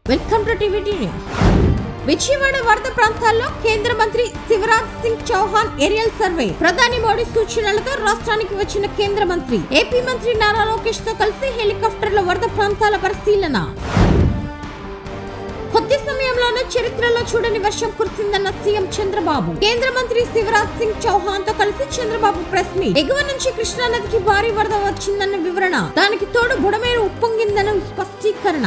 welcome to TVT news Vijayawada వరద ప్రాంతాల్లో కేంద్ర మంత్రి శివరాజ్ సింగ్ చౌహాన్ ఏరియల్ సర్వే ప్రధాని మోడీ సూచనలతో రాష్ట్రానికి వచ్చిన కేంద్ర మంత్రి ఏపీ మంత్రి నారా లోకేష్ తో కలిసి హెలికాప్టర్లో వరద ప్రాంతాల పరిశీలన కొద్ది సమయంలోనే చరిత్రలో చూడని వర్షం కురిసిందన్న సీఎం చంద్రబాబు కేంద్ర మంత్రి శివరాజ్ సింగ్ చౌహాన్ తో కలిసి చంద్రబాబు ప్రెస్ మీట్ ఎగువ నుంచి కృష్ణా నదికి భారీ వరద వచ్చిందన్న వివరణ దానికి తోడు బుడమేరు ఉప్పొంగిందన్న స్పష్టీకరణ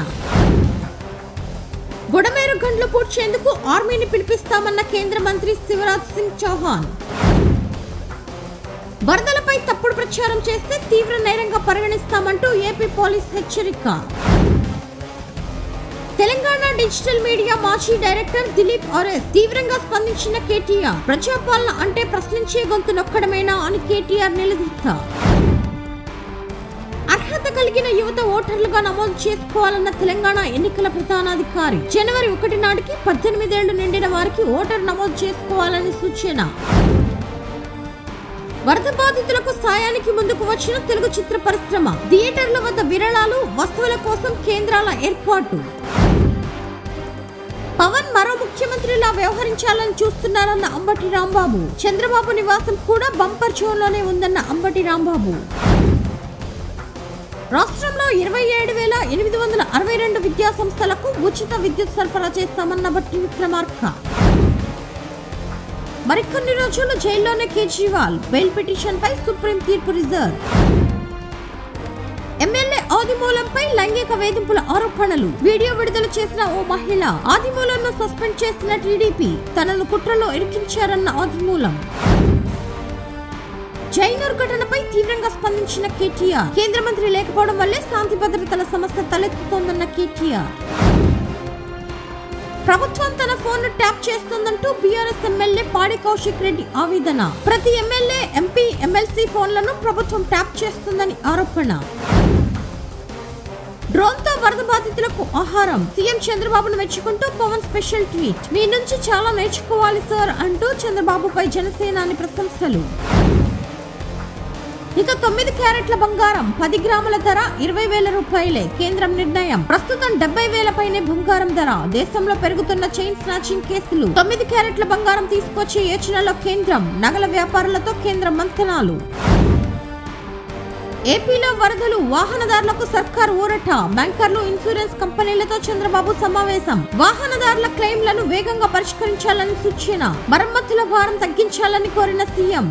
బుడమేరు గండ్లు పూడ్చేందుకు ఆర్మీని పిలిపిస్తామన్న కేంద్ర మంత్రి శివరాజ్ సింగ్ చౌహాన్ వరదలపై తప్పుడు ప్రచారం చేస్తే తీవ్ర నేరంగా పరిగణిస్తామంటూ ఏపీ పోలీస్ హెచ్చరిక తెలంగాణ డిజిటల్ మీడియా మాజీ డైరెక్టర్ దిలీప్ ఆర్ఎస్ తీవ్రంగా స్పందించిన కేటీఆర్ ప్రజాపాలన అంటే ప్రశ్నించే గొంతు నొక్కడమేనా అని కేటీఆర్ నిలదీత అర్హత కలిగిన యువత ఓటర్లుగా నమోదు చేసుకోవాలన్న తెలంగాణ ఎన్నికల ప్రధానాధికారి జనవరి ఒకటి నాటికి పద్దెనిమిదేళ్లు నిండిన వారికి ఓటర్ నమోదు చేసుకోవాలని సూచన వరద బాధితులకు సాయానికి ముందుకు వచ్చిన తెలుగు చిత్ర పరిశ్రమ థియేటర్ల వద్ద విరాళాలు వస్తువుల కోసం కేంద్రాల ఏర్పాటు పవన్ మరో ముఖ్యమంత్రిలా వ్యవహరించాలని చూస్తున్నారన్న అంబటి రాంబాబు చంద్రబాబు నివాసం కూడా బంపర్ జోన్లోనే ఉందన్న అంబటి రాంబాబు రాష్ట్రంలో ఇరవై ఏడు వేల ఎనిమిది వందల అరవై రెండు విద్యా సంస్థలకు ఉచిత విద్యుత్ సరఫరా చేస్తామన్న బట్టి విక్రమార్క మరికొన్ని రోజులు జైల్లోనే కేజ్రీవాల్ బెయిల్ పిటిషన్ పై సుప్రీం తీర్పు రిజర్వ్ ఎమ్మెల్యే ఆదిమూలంపై లైంగిక వేధింపుల ఆరోపణలు వీడియో విడుదల చేసిన ఓ మహిళ ఆదిమూలంను సస్పెండ్ చేసిన టీడీపీ తనను కుట్రలో ఇరికించారన్న ఆదిమూలం జైనూర్ ఘటనపై తీవ్రంగా స్పందించిన కేటీఆర్ కేంద్ర మంత్రి లేకపోవడం వల్లే శాంతి భద్రతల సమస్య తలెత్తుతోందన్న కేటీఆర్ ప్రభుత్వం తన ఫోన్ ట్యాప్ చేస్తుందంటూ బీఆర్ఎస్ ఎమ్మెల్యే పాడి కౌశిక్ రెడ్డి ఆవేదన ప్రతి ఎమ్మెల్యే ఎంపీ ఎమ్మెల్సీ ఫోన్లను ప్రభుత్వం ట్యాప్ చేస్తుందని ఆరోపణ డ్రోన్ తో వరద బాధితులకు ఆహారం సీఎం చంద్రబాబును మెచ్చుకుంటూ పవన్ స్పెషల్ ట్వీట్ మీ నుంచి చాలా నేర్చుకోవాలి సార్ అంటూ చంద్రబాబుపై జనసేనాని ప్రశంసలు ఇక తొమ్మిది క్యారెట్ల బంగారం పది గ్రాముల ధర ఇరవై వేల రూపాయలే కేంద్రం నిర్ణయం ప్రస్తుతం డెబ్బై వేల పైనే బంగారం ధర దేశంలో పెరుగుతున్న చైన్ స్నాచింగ్ కేసులు తొమ్మిది క్యారెట్ల బంగారం తీసుకొచ్చే యోచనలో కేంద్రం నగల వ్యాపారులతో కేంద్ర మంతనాలు ఏపీలో వరదలు వాహనదారులకు సర్కార్ ఊరట బ్యాంకర్లు ఇన్సూరెన్స్ కంపెనీలతో చంద్రబాబు సమావేశం వాహనదారుల క్లెయిమ్లను వేగంగా పరిష్కరించాలని సూచన మరమ్మతుల భారం తగ్గించాలని కోరిన సీఎం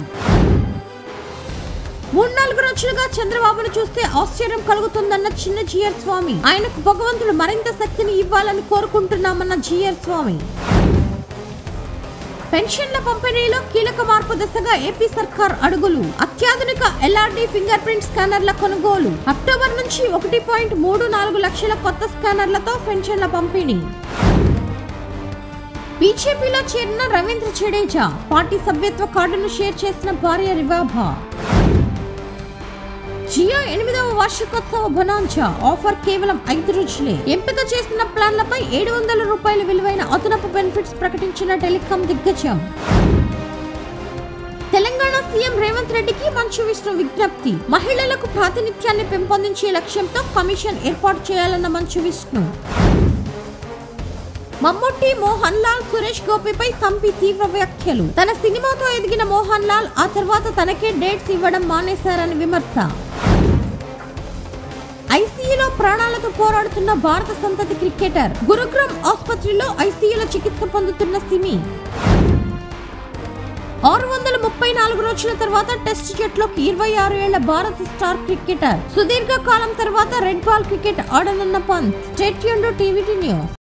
మూడు నాలుగు రోజులుగా చంద్రబాబును చూస్తే ఆశ్చర్యం కలుగుతుందన్న చిన్న జిఆర్ స్వామి ఆయనకు భగవంతుడు మరింత శక్తిని ఇవ్వాలని కోరుకుంటున్నామన్న జిఆర్ స్వామి పెన్షన్ల పంపిణీలో కీలక మార్పు దిశగా ఏపీ సర్కార్ అడుగులు అత్యాధునిక ఎల్ఆర్డి ఫింగర్ ప్రింట్ స్కానర్ల కొనుగోలు అక్టోబర్ నుంచి ఒకటి పాయింట్ మూడు నాలుగు లక్షల కొత్త స్కానర్లతో పెన్షన్ల పంపిణీ బీజేపీలో చేరిన రవీంద్ర జడేజా పార్టీ సభ్యత్వ కార్డును షేర్ చేసిన భార్య రివాభా జియో ఎనిమిదవ వార్షికోత్సవ బొనాంచా ఆఫర్ కేవలం ఐదు రోజులే ఎంపిక చేసిన ప్లాన్లపై ఏడు వందల రూపాయల విలువైన అదనపు బెనిఫిట్స్ ప్రకటించిన టెలికాం దిగ్గజం తెలంగాణ సీఎం రేవంత్ రెడ్డికి మంచు విష్ణు విజ్ఞప్తి మహిళలకు ప్రాతినిధ్యాన్ని పెంపొందించే లక్ష్యంతో కమిషన్ ఏర్పాటు చేయాలన్న మంచు విష్ణు మమ్ముట్టి మోహన్ లాల్ సురేష్ గోపిపై తంపి తీవ్ర వ్యాఖ్యలు తన సినిమాతో ఎదిగిన మోహన్ లాల్ ఆ తర్వాత తనకే డేట్స్ ఇవ్వడం మానేశారని విమర్శ ఐసీయూలో ప్రాణాలతో పోరాడుతున్న భారత సంతతి క్రికెటర్ గురుగ్రామ్ ఆసుపత్రిలో ఐసీయూలో చికిత్స పొందుతున్న సిమి ఆరు వందల ముప్పై నాలుగు రోజుల తర్వాత టెస్ట్ జట్టులోకి ఇరవై ఆరు ఏళ్ల భారత స్టార్ క్రికెటర్ సుదీర్ఘ కాలం తర్వాత రెడ్ బాల్ క్రికెట్ ఆడనున్న పంత్ స్టేట్ టీవీ న్యూస్